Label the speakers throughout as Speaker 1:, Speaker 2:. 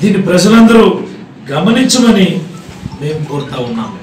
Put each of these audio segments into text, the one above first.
Speaker 1: దీన్ని ప్రజలందరూ గమనించమని మేము కోరుతా ఉన్నాము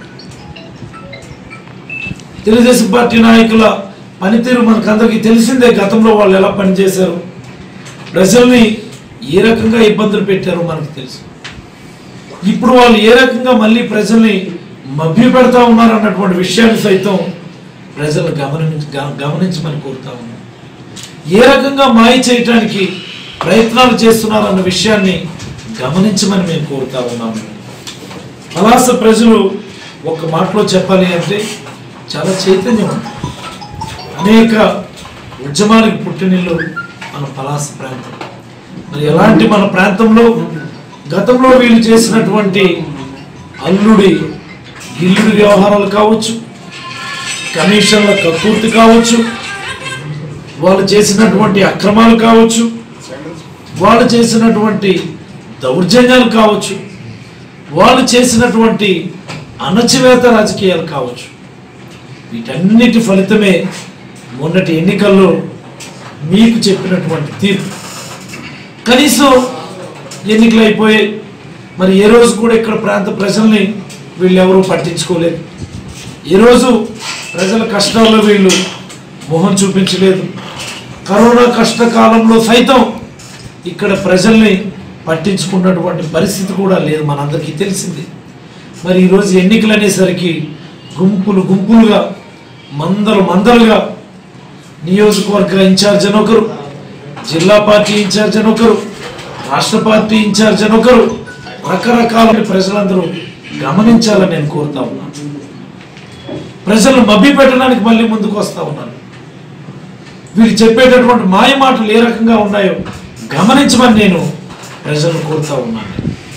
Speaker 1: తెలుగుదేశం పార్టీ నాయకుల పనితీరు మనకందరికీ తెలిసిందే గతంలో వాళ్ళు ఎలా పనిచేశారు ప్రజల్ని ఏ రకంగా ఇబ్బందులు పెట్టారో మనకు తెలుసు ఇప్పుడు వాళ్ళు ఏ రకంగా మళ్ళీ ప్రజల్ని మభ్య పెడతా ఉన్నారు అన్నటువంటి విషయాన్ని సైతం ప్రజలు గమనించ గ- గమనించమని కోరుతా ఉన్నాం ఏ రకంగా మాయ చేయటానికి ప్రయత్నాలు చేస్తున్నారు అన్న విషయాన్ని గమనించమని మేము కోరుతా ఉన్నాము పలాస ప్రజలు ఒక మాటలో చెప్పాలి అంటే చాలా చైతన్యం ఉంది అనేక ఉద్యమానికి పుట్టినిల్లు మన పలాస ప్రాంతం మరి ఎలాంటి మన ప్రాంతంలో గతంలో వీళ్ళు చేసినటువంటి అల్లుడి గిల్లుడి వ్యవహారాలు కావచ్చు కమిషన్ల కకూర్తి కావచ్చు వాళ్ళు చేసినటువంటి అక్రమాలు కావచ్చు వాళ్ళు చేసినటువంటి దౌర్జన్యాలు కావచ్చు వాళ్ళు చేసినటువంటి అణచివేత రాజకీయాలు కావచ్చు వీటన్నిటి ఫలితమే మొన్నటి ఎన్నికల్లో మీకు చెప్పినటువంటి తీర్పు కనీసం ఎన్నికలు అయిపోయాయి మరి ఏ రోజు కూడా ఇక్కడ ప్రాంత ప్రజల్ని వీళ్ళు ఎవరూ పట్టించుకోలేదు ఏ రోజు ప్రజల కష్టాల్లో వీళ్ళు మొహం చూపించలేదు కరోనా కష్టకాలంలో సైతం ఇక్కడ ప్రజల్ని పట్టించుకున్నటువంటి పరిస్థితి కూడా లేదు మనందరికీ తెలిసింది మరి ఈరోజు ఎన్నికలు అనేసరికి గుంపులు గుంపులుగా మందలు మందలుగా నియోజకవర్గ ఇన్ఛార్జ్ అని ఒకరు జిల్లా పార్టీ ఇన్ఛార్జ్ అని ఒకరు రాష్ట్ర పార్టీ ఇన్ఛార్జ్ అని ఒకరు రకరకాల ప్రజలందరూ గమనించాలని నేను కోరుతా ఉన్నాను ప్రజలు మభ్య పెట్టడానికి మళ్ళీ ముందుకు వస్తా ఉన్నారు వీళ్ళు చెప్పేటటువంటి మాయ మాటలు ఏ రకంగా ఉన్నాయో గమనించమని నేను ప్రజలను కోరుతా ఉన్నాను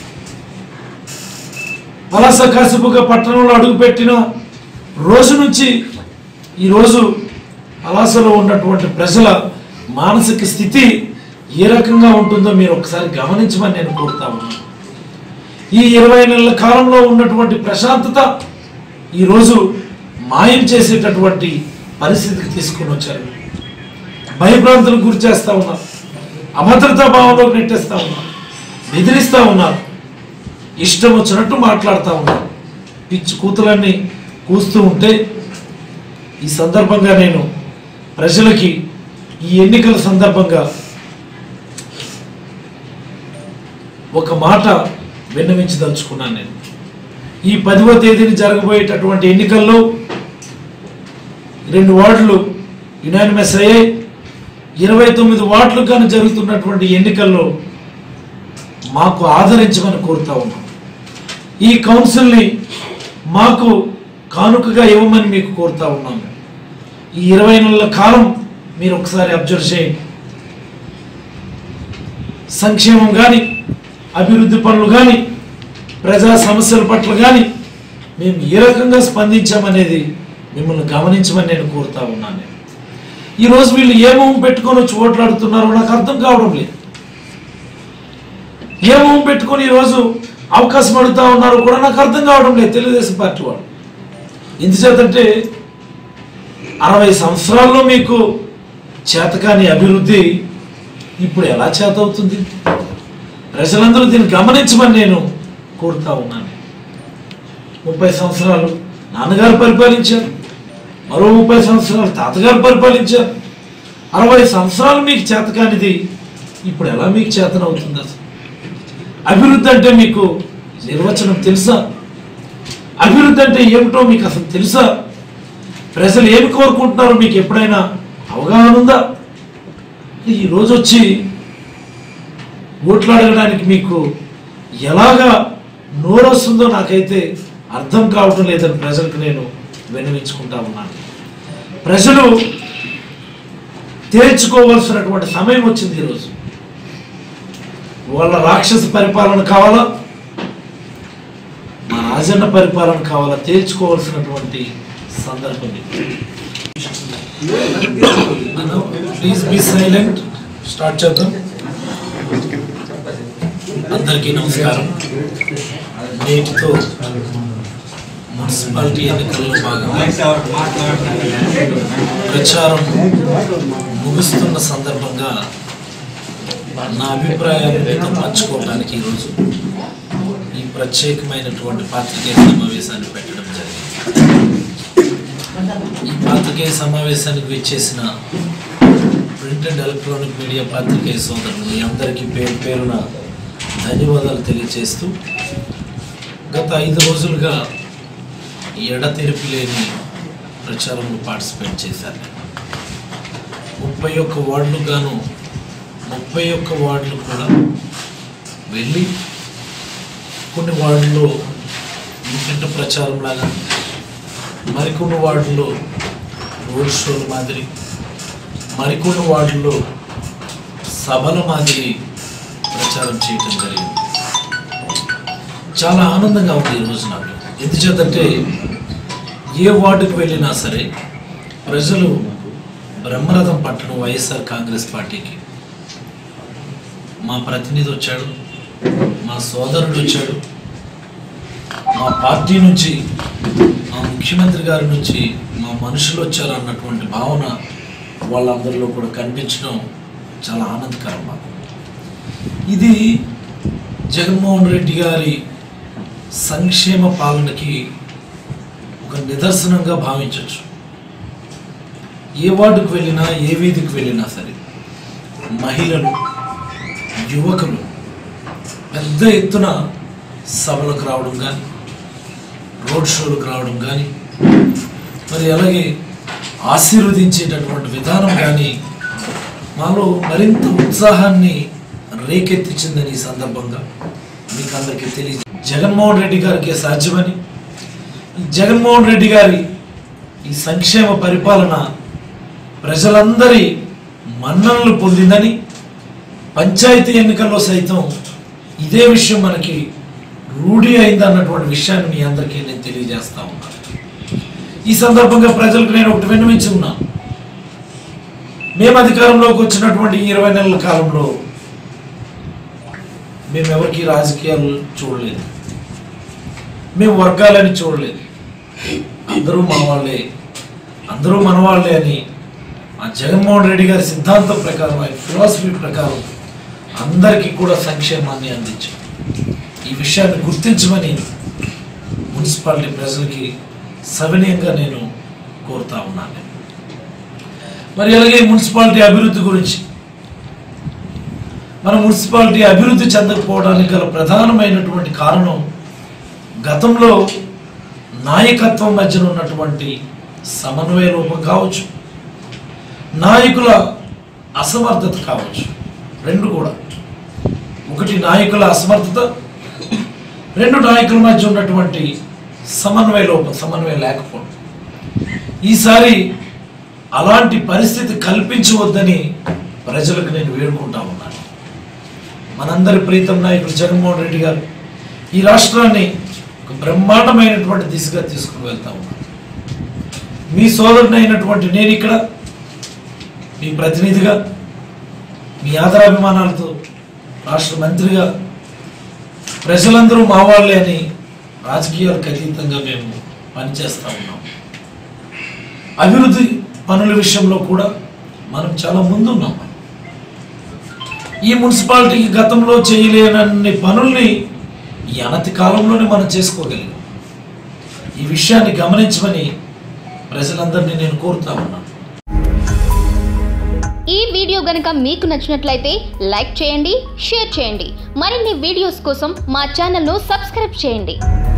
Speaker 1: వలస కసిపుగా పట్టణంలో అడుగుపెట్టిన రోజు నుంచి ఈరోజు పలాసలో ఉన్నటువంటి ప్రజల మానసిక స్థితి ఏ రకంగా ఉంటుందో మీరు ఒకసారి గమనించమని నేను కోరుతా ఉన్నాను ఈ ఇరవై నెలల కాలంలో ఉన్నటువంటి ప్రశాంతత ఈరోజు మాయం చేసేటటువంటి పరిస్థితికి తీసుకొని వచ్చారు భయభ్రాంతులకు గురి చేస్తూ ఉన్నారు అభద్రతా భావంలోకి నెట్టేస్తూ ఉన్నారు బెదిరిస్తూ ఉన్నారు ఇష్టం వచ్చినట్టు మాట్లాడుతూ ఉన్నారు పిచ్చి కూతులన్నీ కూస్తూ ఉంటే ఈ సందర్భంగా నేను ప్రజలకి ఈ ఎన్నికల సందర్భంగా ఒక మాట విన్నవించదలుచుకున్నాను నేను ఈ పదివ తేదీని జరగబోయేటటువంటి ఎన్నికల్లో రెండు వార్డులు యునానిమస్ అయ్యాయి ఇరవై తొమ్మిది వార్డులు కానీ జరుగుతున్నటువంటి ఎన్నికల్లో మాకు ఆదరించమని కోరుతా ఉన్నాం ఈ కౌన్సిల్ని మాకు కానుకగా ఇవ్వమని మీకు కోరుతా ఉన్నాము ఈ ఇరవై నెలల కాలం మీరు ఒకసారి అబ్జర్వ్ చేయండి సంక్షేమం కానీ అభివృద్ధి పనులు కానీ ప్రజా సమస్యల పట్ల కానీ మేము ఏ రకంగా స్పందించామనేది మిమ్మల్ని గమనించమని నేను కోరుతా ఉన్నాను నేను. ఈరోజు వీళ్ళు ఏ మొహం పెట్టుకొని వచ్చి ఓట్లాడుతున్నారో నాకు అర్థం కావడం లేదు ఏ మొహం పెట్టుకొని ఈరోజు అవకాశం అడుగుతా ఉన్నారో కూడా నాకు అర్థం కావడం లేదు తెలుగుదేశం పార్టీ వాళ్ళు ఎందుచేతంటే అరవై సంవత్సరాల్లో మీకు చేతకాని అభివృద్ధి ఇప్పుడు ఎలా చేత అవుతుంది ప్రజలందరూ దీన్ని గమనించమని నేను కోరుతా ఉన్నాను ముప్పై సంవత్సరాలు నాన్నగారు పరిపాలించారు మరో ముప్పై సంవత్సరాలు తాతగారు పరిపాలించారు అరవై సంవత్సరాలు మీకు చేతకానిది ఇప్పుడు ఎలా మీకు చేతనవుతుంది అసలు అభివృద్ధి అంటే మీకు నిర్వచనం తెలుసా అభివృద్ధి అంటే ఏమిటో మీకు అసలు తెలుసా ప్రజలు ఏమి కోరుకుంటున్నారో మీకు ఎప్పుడైనా అవగాహన ఉందా ఈ రోజు వచ్చి ఓట్లు అడగడానికి మీకు ఎలాగా నోరొస్తుందో నాకైతే అర్థం కావటం లేదని ప్రజలకు నేను విన్నవించుకుంటా ఉన్నాను ప్రజలు తేల్చుకోవాల్సినటువంటి సమయం వచ్చింది ఈరోజు వాళ్ళ రాక్షస పరిపాలన కావాలా మా రాజన్న పరిపాలన కావాలా తేల్చుకోవాల్సినటువంటి సందర్భం ఇది ప్లీజ్ బీ సైలెంట్ స్టార్ట్ చేద్దాం అందరికీ నమస్కారం నేటితో మున్సిపాలిటీ ఎన్నికల్లో భాగంగా ప్రచారం ముగుస్తున్న సందర్భంగా నా అభిప్రాయాన్ని మీతో పంచుకోవడానికి ఈరోజు ఈ ప్రత్యేకమైనటువంటి పాత్రికేయ సమావేశాన్ని పెట్టడం జరిగింది ఈ పాత్రికేయ సమావేశానికి విచ్చేసిన ప్రింట్ అండ్ ఎలక్ట్రానిక్ మీడియా పాత్రికేయ సోదరులు మీ అందరికీ పేరు పేరున ధన్యవాదాలు తెలియజేస్తూ గత ఐదు రోజులుగా ఎడతెరిపి లేని ప్రచారంలో పార్టిసిపేట్ చేశాను ముప్పై ఒక్క వార్డులు గాను ముప్పై ఒక్క వార్డులు కూడా వెళ్ళి కొన్ని వార్డుల్లో ఇంటింటి ప్రచారం లాగా మరికొన్ని వార్డుల్లో రోడ్ షోల మాదిరి మరికొన్ని వార్డుల్లో సభల మాదిరి ప్రచారం చేయటం జరిగింది చాలా ఆనందంగా ఉంది ఈరోజు నాకు ఎందుచేతంటే ఏ వార్డుకు వెళ్ళినా సరే ప్రజలు బ్రహ్మరథం పట్టణం వైఎస్ఆర్ కాంగ్రెస్ పార్టీకి మా ప్రతినిధి వచ్చాడు మా సోదరుడు వచ్చాడు మా పార్టీ నుంచి మా ముఖ్యమంత్రి గారి నుంచి మా మనుషులు వచ్చారు అన్నటువంటి భావన వాళ్ళందరిలో కూడా కనిపించడం చాలా ఆనందకరం మాకు ఇది జగన్మోహన్ రెడ్డి గారి సంక్షేమ పాలనకి ఒక నిదర్శనంగా భావించవచ్చు ఏ వార్డుకు వెళ్ళినా ఏ వీధికి వెళ్ళినా సరే మహిళలు యువకులు పెద్ద ఎత్తున సభలకు రావడం కానీ రోడ్ షోలకు రావడం కానీ మరి అలాగే ఆశీర్వదించేటటువంటి విధానం కానీ మాలో మరింత ఉత్సాహాన్ని రేకెత్తించిందని ఈ సందర్భంగా మీకు అందరికీ తెలియ జగన్మోహన్ రెడ్డి గారికి సాధ్యమని ఈ జగన్మోహన్ రెడ్డి గారి ఈ సంక్షేమ పరిపాలన ప్రజలందరి మన్ననలు పొందిందని పంచాయతీ ఎన్నికల్లో సైతం ఇదే విషయం మనకి రూఢి అయింది అన్నటువంటి విషయాన్ని మీ అందరికీ నేను తెలియజేస్తా ఉన్నాను ఈ సందర్భంగా ప్రజలకు నేను ఒకటి విన్నవించి ఉన్నా మేము అధికారంలోకి వచ్చినటువంటి ఈ ఇరవై నెలల కాలంలో మేము ఎవరికి రాజకీయాలు చూడలేదు మేము వర్గాలని చూడలేదు అందరూ మా వాళ్ళే అందరూ మన వాళ్ళే అని ఆ జగన్మోహన్ రెడ్డి గారి సిద్ధాంతం ప్రకారం ఆయన ఫిలాసఫీ ప్రకారం అందరికీ కూడా సంక్షేమాన్ని అందించాం ఈ విషయాన్ని గుర్తించమని మున్సిపాలిటీ ప్రజలకి సవినయంగా నేను కోరుతా ఉన్నాను మరి అలాగే మున్సిపాలిటీ అభివృద్ధి గురించి మన మున్సిపాలిటీ అభివృద్ధి చెందకపోవడానికి గల ప్రధానమైనటువంటి కారణం గతంలో నాయకత్వం మధ్యన ఉన్నటువంటి సమన్వయ లోపం కావచ్చు నాయకుల అసమర్థత కావచ్చు రెండు కూడా ఒకటి నాయకుల అసమర్థత రెండు నాయకుల మధ్య ఉన్నటువంటి సమన్వయ లోపం సమన్వయం లేకపోవడం ఈసారి అలాంటి పరిస్థితి కల్పించవద్దని ప్రజలకు నేను వేడుకుంటా ఉన్నాను మనందరి ప్రీతం నాయకుడు జగన్మోహన్ రెడ్డి గారు ఈ రాష్ట్రాన్ని ఒక బ్రహ్మాండమైనటువంటి దిశగా తీసుకుని వెళ్తా ఉన్నాను మీ సోదరుని అయినటువంటి నేను ఇక్కడ మీ ప్రతినిధిగా మీ ఆదరాభిమానాలతో రాష్ట్ర మంత్రిగా ప్రజలందరూ మా వాళ్ళే అని రాజకీయాలకు అతీతంగా మేము పనిచేస్తూ ఉన్నాం అభివృద్ధి పనుల విషయంలో కూడా మనం చాలా ముందున్నాం ఈ మున్సిపాలిటీకి గతంలో చేయలేనన్ని పనుల్ని ఈ అనతి కాలంలోనే మనం చేసుకోగలిగాం ఈ విషయాన్ని గమనించమని ప్రజలందరినీ నేను కోరుతా ఉన్నాను
Speaker 2: ఈ వీడియో గనుక మీకు నచ్చినట్లయితే లైక్ చేయండి షేర్ చేయండి మరిన్ని వీడియోస్ కోసం మా ఛానల్ను సబ్స్క్రైబ్ చేయండి